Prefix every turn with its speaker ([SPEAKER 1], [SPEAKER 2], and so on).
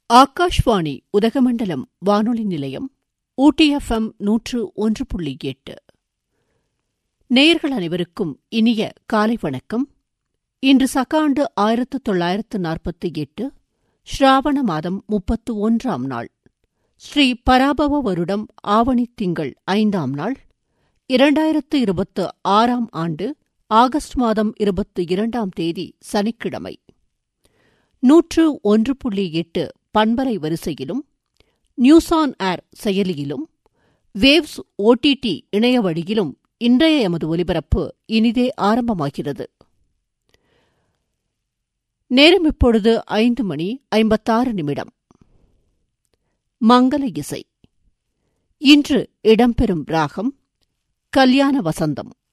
[SPEAKER 1] ஆகாஷ்வாணி உதகமண்டலம் வானொலி நிலையம் ஊட்டி எஃப்எம் நூற்று ஒன்று புள்ளி எட்டு நேயர்கள் அனைவருக்கும் இனிய காலை வணக்கம் இன்று சகாண்டு ஆயிரத்து தொள்ளாயிரத்து நாற்பத்தி எட்டு ஸ்ராவண மாதம் முப்பத்து ஒன்றாம் நாள் ஸ்ரீ பராபவ வருடம் ஆவணி திங்கள் ஐந்தாம் நாள் இரண்டாயிரத்து இருபத்து ஆறாம் ஆண்டு ஆகஸ்ட் மாதம் இருபத்து இரண்டாம் தேதி சனிக்கிழமை நூற்று ஒன்று புள்ளி எட்டு பண்பலை வரிசையிலும் நியூஸ் ஆன் ஏர் செயலியிலும் வேவ்ஸ் ஓடிடி இணைய வழியிலும் இன்றைய எமது ஒலிபரப்பு இனிதே ஆரம்பமாகிறது நேரம் இப்பொழுது ஐந்து மணி ஐம்பத்தாறு நிமிடம் மங்கள இசை இன்று இடம்பெறும் ராகம் கல்யாண வசந்தம்